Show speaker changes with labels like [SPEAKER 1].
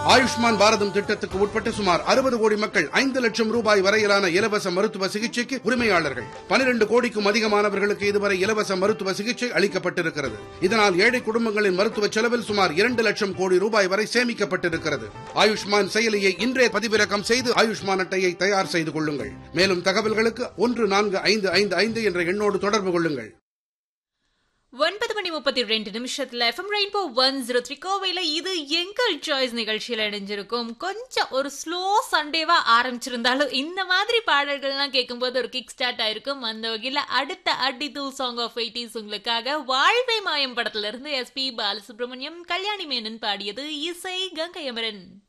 [SPEAKER 1] ஆயுஷ்மான் பாரதம் திட்டத்துக்கு உட்பட்ட சுமார் அறுபது கோடி மக்கள் ஐந்து லட்சம் ரூபாய் வரையிலான இலவச மருத்துவ சிகிச்சைக்கு உரிமையாளர்கள் பனிரெண்டு கோடிக்கும் அதிகமானவர்களுக்கு இதுவரை இலவச மருத்துவ சிகிச்சை அளிக்கப்பட்டிருக்கிறது இதனால் ஏழை குடும்பங்களின் மருத்துவ செலவில் சுமார் இரண்டு லட்சம் கோடி ரூபாய் வரை சேமிக்கப்பட்டிருக்கிறது ஆயுஷ்மான் செயலியை இன்றே பதிவிறக்கம் செய்து ஆயுஷ்மான் அட்டையை தயார் செய்து கொள்ளுங்கள் மேலும் தகவல்களுக்கு ஒன்று நான்கு ஐந்து ஐந்து ஐந்து என்ற எண்ணோடு தொடர்பு கொள்ளுங்கள்
[SPEAKER 2] ஒன்பது மணி முப்பத்தி ரெண்டு நிமிஷத்துல FM rainbow one zero three கோவையில இது எங்கள் சாய்ஸ் நிகழ்ச்சியில இணைஞ்சிருக்கும் கொஞ்சம் ஒரு ஸ்லோ சண்டேவா ஆரம்பிச்சிருந்தாலும் இந்த மாதிரி பாடல்கள்லாம் கேட்கும்போது ஒரு கிக் ஸ்டார்ட் ஆயிருக்கும் அந்த வகையில அடுத்த அடி தூ சாங் ஆஃப் எயிட்டிஸ் உங்களுக்காக வாழ்வை மாயம் படத்துல இருந்து எஸ் பி பாலசுப்ரமணியம் கல்யாணி மேனன் பாடியது இசை கங்கை அமரன்